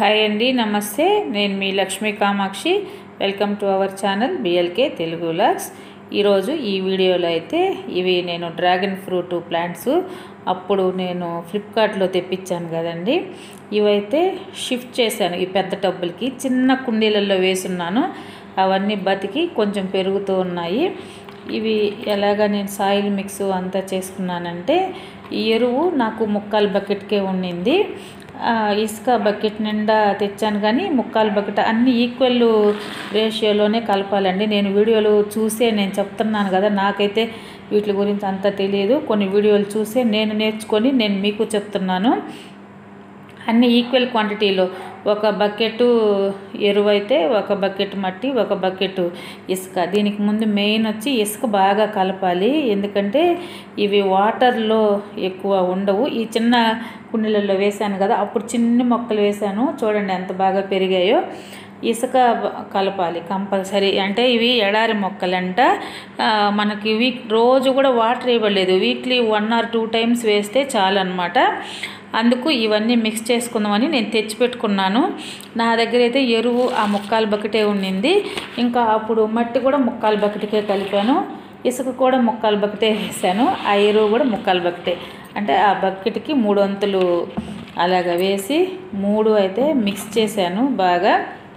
hi అండి నమస్తే నేను మీ Lakshmi Kamakshi welcome to our channel BLK Telugu logs ఈరోజు ఈ వీడియోలో అయితే ఇవి నేను డ్రాగన్ ఫ్రూట్ ప్లాంట్స్ అప్పుడు నేను ఫ్లిప్కార్ట్లో తెప్పించాను కదండి ఇవైతే షిఫ్ట్ చేశాను ఈ పెద్ద టబ్బులకి చిన్న కుండీలలో వేసున్నాను అవన్నీ బతికి కొంచెం పెరుగుతూ ఉన్నాయి ఇవి ఎలాగ నేను సాయిల్ మిక్స్ అంతా చేసుకున్నానంటే ఈ ఎరువు నాకు ముక్కాలు బకెట్కే ఉండింది ఆ, ఇసుక బకెట్ నిండా తెచ్చాను కానీ ముక్కాలు బకెట్ అన్ని ఈక్వల్ రేషియోలోనే కలపాలండి నేను వీడియోలు చూసే నేను చెప్తున్నాను కదా నాకైతే వీటి గురించి అంత తెలియదు కొన్ని వీడియోలు చూసే నేను నేర్చుకొని నేను మీకు చెప్తున్నాను అన్ని ఈక్వల్ క్వాంటిటీలో ఒక బకెట్ ఎరువు అయితే ఒక బకెట్ మట్టి ఒక బకెట్ ఇసుక దీనికి ముందు మెయిన్ వచ్చి ఇసుక బాగా కలపాలి ఎందుకంటే ఇవి వాటర్లో ఎక్కువ ఉండవు ఈ చిన్న కుండీలలో వేశాను కదా అప్పుడు చిన్న మొక్కలు వేశాను చూడండి ఎంత బాగా పెరిగాయో ఇసుక బ- కలపాలి కంపల్సరీ అంటే ఇవి ఎడారి మొక్కలంట ఆ, మనకి వీక్ రోజు కూడా వాటర్ ఇవ్వలేదు weekly one or two times వేస్తే చాలన్నమాట అందుకు ఇవన్నీ మిక్స్ చేసుకుందామని నేను తెచ్చిపెట్టుకున్నాను నా దగ్గర అయితే ఎరువు ఆ ముక్కాలు బకెటే ఉండింది ఇంకా అప్పుడు మట్టి కూడా ముక్కాలు బకెట్కే కలిపాను ఇసుక కూడా ముక్కాలు బకెటే వేసాను ఆ ఎరువు కూడా ముక్కాలు బకెటే అంటే ఆ బకెట్కి మూడు వంతులు అలాగ వేసి మూడు అయితే మిక్స్ చేశాను బాగా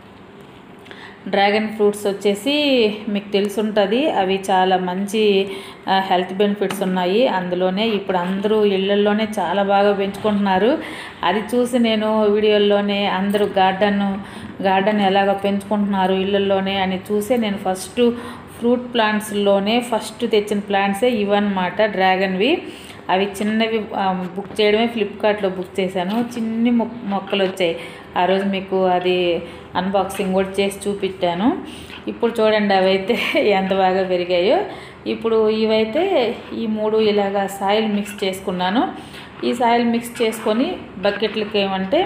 డ్రాగన్ ఫ్రూట్స్ వచ్చేసి మీకు తెలుసుంటుంది అవి చాలా మంచి ఆ, హెల్త్ బెనిఫిట్స్ ఉన్నాయి అందులోనే ఇప్పుడు అందరూ ఇళ్ళల్లోనే చాలా బాగా పెంచుకుంటున్నారు అది చూసి నేను వీడియోల్లోనే అందరూ గార్డెన్ గార్డెన్ ఎలాగ పెంచుకుంటున్నారు ఇళ్ళల్లోనే అని చూసి నేను ఫస్ట్ ఫ్రూట్ ప్లాంట్స్లోనే ఫస్ట్ తెచ్చిన ప్లాంట్సే ఇవన్నమాట డ్రాగన్వి అవి చిన్నవి ఆ, బుక్ చేయడమే ఫ్లిప్కార్ట్లో బుక్ చేశాను చిన్ని మొక్ మొక్కలు వచ్చాయి ఆ రోజు మీకు అది అన్బాక్సింగ్ కూడా చేసి చూపించాను ఇప్పుడు చూడండి అవైతే ఎంత బాగా పెరిగాయో ఇప్పుడు ఇవైతే ఈ మూడు ఇలాగా సాయిల్ మిక్స్ చేసుకున్నాను ఈ సాయిల్ మిక్స్ చేసుకొని బకెట్లకి ఏమంటే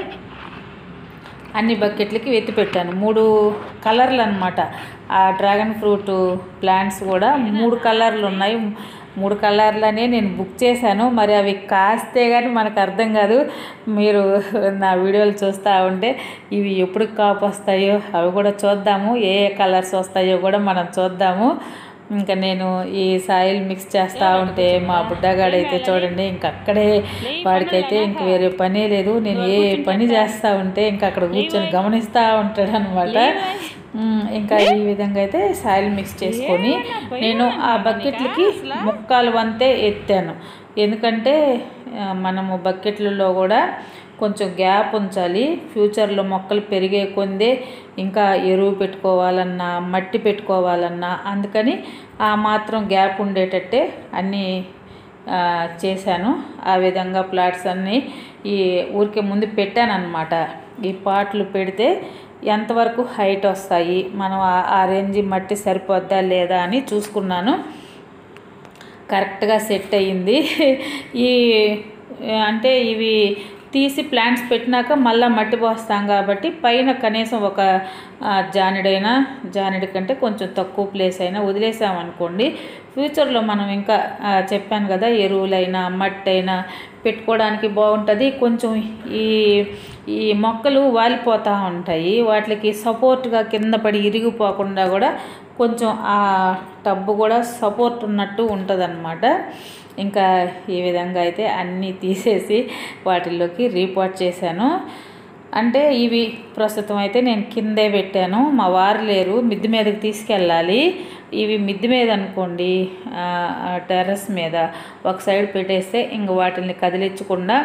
అన్ని బకెట్లకి వెత్తి పెట్టాను మూడు కలర్లు అనమాట ఆ డ్రాగన్ ఫ్రూట్ ప్లాంట్స్ కూడా మూడు కలర్లు ఉన్నాయి మూడు కలర్లనే నేను బుక్ చేశాను మరి అవి కాస్తే కానీ మనకు అర్థం కాదు మీరు నా వీడియోలు చూస్తూ ఉంటే ఇవి ఎప్పుడు కాపు వస్తాయో అవి కూడా చూద్దాము ఏ ఏ కలర్స్ వస్తాయో కూడా మనం చూద్దాము ఇంకా నేను ఈ సాయిల్ మిక్స్ చేస్తూ ఉంటే మా బుడ్డగాడైతే చూడండి ఇంక అక్కడే వాడికైతే ఇంక వేరే పనే లేదు నేను ఏ పని చేస్తూ ఉంటే ఇంకా అక్కడ కూర్చొని గమనిస్తూ ఉంటాడు అనమాట ఇంకా ఈ విధంగా అయితే సాయిల్ మిక్స్ చేసుకొని నేను ఆ బకెట్లకి ముక్కాలు వంతే ఎత్తాను ఎందుకంటే ఆ, మనము బకెట్లలో కూడా కొంచెం గ్యాప్ ఉంచాలి ఫ్యూచర్లో మొక్కలు పెరిగే కొందే ఇంకా ఎరువు పెట్టుకోవాలన్నా మట్టి పెట్టుకోవాలన్నా అందుకని ఆ మాత్రం గ్యాప్ ఉండేటట్టే అన్నీ ఆ, చేశాను ఆ విధంగా ప్లాట్స్ అన్నీ ఈ ఊరికే ముందు పెట్టాను అనమాట ఈ పాట్లు పెడితే ఎంతవరకు హైట్ వస్తాయి మనం ఆ- ఆ రేంజ్ మట్టి సరిపోద్దా లేదా అని చూసుకున్నాను కరెక్ట్గా సెట్ అయ్యింది ఈ అంటే ఇవి తీసి ప్లాంట్స్ పెట్టినాక మళ్ళీ మట్టి పోస్తాం కాబట్టి పైన కనీసం ఒక ఆ, జానెడైనా జానెడి కంటే కొంచెం తక్కువ ప్లేస్ అయినా వదిలేసామనుకోండి ఫ్యూచర్లో మనం ఇంకా ఆ, చెప్పాను కదా ఎరువులైనా మట్టి అయినా పెట్టుకోవడానికి బాగుంటుంది కొంచెం ఈ ఈ మొక్కలు వాలిపోతూ ఉంటాయి వాటికి సపోర్ట్గా కింద పడి ఇరిగిపోకుండా కూడా కొంచెం ఆ టబ్బు కూడా సపోర్ట్ ఉన్నట్టు ఉంటుంది ఇంకా ఈ విధంగా అయితే అన్నీ తీసేసి వాటిల్లోకి రీపోర్ట్ చేశాను అంటే ఇవి ప్రస్తుతం అయితే నేను కిందే పెట్టాను మా వారు లేరు మిద్ది మీదకి తీసుకెళ్ళాలి ఇవి మిద్ది మీద అనుకోండి ఆ, ఆ టెర్రస్ మీద ఒక సైడ్ పెట్టేస్తే ఇంక వాటిని కదిలించకుండా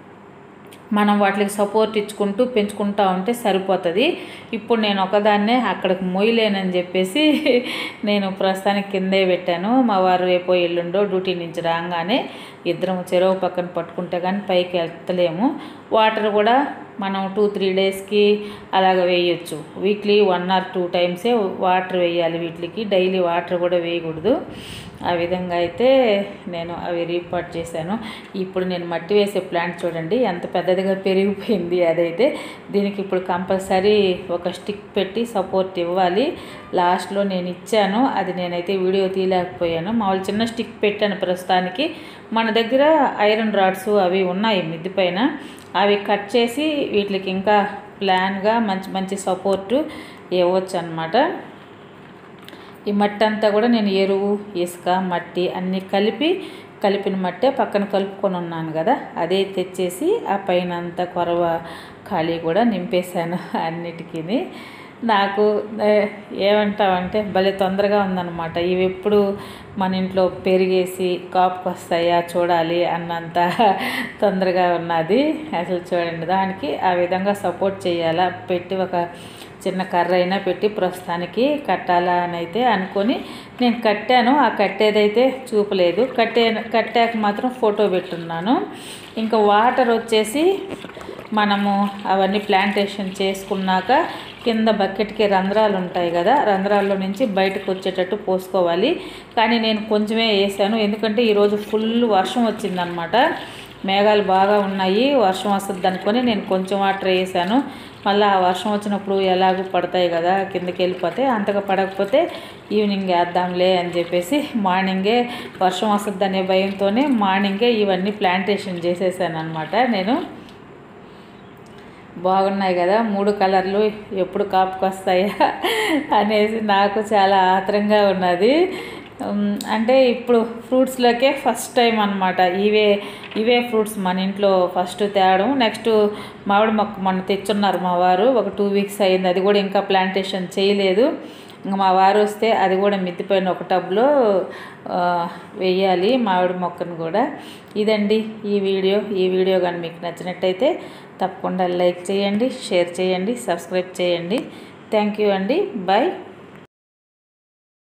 మనం వాటికి సపోర్ట్ ఇచ్చుకుంటూ పెంచుకుంటూ ఉంటే సరిపోతుంది ఇప్పుడు నేను ఒకదాన్నే అక్కడికి మొయ్యలేనని చెప్పేసి నేను ప్రస్తుతానికి కిందే పెట్టాను మా వారు రేపో ఎల్లుండో డ్యూటీ నుంచి రాగానే ఇద్దరం చెరువు పక్కన పట్టుకుంటే కానీ పైకి వెళ్తలేము వాటర్ కూడా మనం టూ త్రీ డేస్కి అలాగ వేయొచ్చు వీక్లీ వన్ ఆర్ టూ టైమ్సే వాటర్ వేయాలి వీటికి డైలీ వాటర్ కూడా వేయకూడదు ఆ విధంగా అయితే నేను అవి రీపాట్ చేశాను ఇప్పుడు నేను మట్టి వేసే ప్లాంట్ చూడండి ఎంత పెద్దదిగా పెరిగిపోయింది అదైతే దీనికి ఇప్పుడు కంపల్సరీ ఒక స్టిక్ పెట్టి సపోర్ట్ ఇవ్వాలి లాస్ట్లో నేను ఇచ్చాను అది నేనైతే వీడియో తీయలేకపోయాను మామూలు చిన్న స్టిక్ పెట్టాను ప్రస్తుతానికి మన దగ్గర ఐరన్ రాడ్స్ అవి ఉన్నాయి మిద్ది పైన అవి కట్ చేసి వీటికి ఇంకా ప్లాన్గా మంచి మంచి సపోర్టు ఇవ్వచ్చు అనమాట ఈ మట్టి అంతా కూడా నేను ఎరువు ఇసుక మట్టి అన్నీ కలిపి కలిపిన మట్టే పక్కన కలుపుకొని ఉన్నాను కదా అదే తెచ్చేసి ఆ పైన అంతా కొరవ ఖాళీ కూడా నింపేశాను అన్నిటికీ నాకు ఏ, ఏమంటావంటే భలే తొందరగా ఉందన్నమాట ఇవి ఎప్పుడు మన ఇంట్లో పెరిగేసి కాపుకి వస్తాయా చూడాలి అన్నంత తొందరగా ఉన్నది అసలు చూడండి దానికి ఆ విధంగా సపోర్ట్ చేయాలా పెట్టి ఒక చిన్న కర్ర అయినా పెట్టి ప్రస్తుతానికి కట్టాలా అని అయితే అనుకొని నేను కట్టాను ఆ కట్టేదైతే చూపలేదు కట్టే కట్టాక మాత్రం ఫోటో పెట్టున్నాను ఇంకా వాటర్ వచ్చేసి మనము అవన్నీ ప్లాంటేషన్ చేసుకున్నాక కింద బకెట్కి రంధ్రాలు ఉంటాయి కదా రంధ్రాల్లో నుంచి బయటకు వచ్చేటట్టు పోసుకోవాలి కానీ నేను కొంచెమే వేసాను ఎందుకంటే ఈరోజు ఫుల్ వర్షం వచ్చిందనమాట మేఘాలు బాగా ఉన్నాయి వర్షం వస్తుంది అనుకొని నేను కొంచెం వాటర్ వేసాను మళ్ళీ ఆ వర్షం వచ్చినప్పుడు ఎలాగో పడతాయి కదా కిందకి వెళ్ళిపోతే అంతగా పడకపోతే ఈవినింగ్ వేద్దాంలే అని చెప్పేసి మార్నింగే వర్షం వస్తుంది అనే భయంతోనే మార్నింగే ఇవన్నీ ప్లాంటేషన్ చేసేసాను అనమాట నేను బాగున్నాయి కదా మూడు కలర్లు ఎప్పుడు కాపుకొస్తాయా అనేసి నాకు చాలా ఆత్రంగా ఉన్నది ఉమ్, అంటే ఇప్పుడు ఫ్రూట్స్లోకే ఫస్ట్ టైం అనమాట ఇవే ఇవే ఫ్రూట్స్ మన ఇంట్లో ఫస్ట్ తేవడం నెక్స్ట్ మామిడి మొక్క మొన్న తెచ్చున్నారు మా వారు ఒక టూ వీక్స్ అయింది అది కూడా ఇంకా ప్లాంటేషన్ చేయలేదు ఇంకా మా వారు వస్తే అది కూడా మిద్దిపోయిన ఒక టబ్లో ఆ, వేయాలి మామిడి మొక్కను కూడా ఇదండి ఈ వీడియో ఈ వీడియో కానీ మీకు నచ్చినట్టయితే తప్పకుండా లైక్ చేయండి షేర్ చేయండి సబ్స్క్రైబ్ చేయండి థ్యాంక్ యూ అండి బాయ్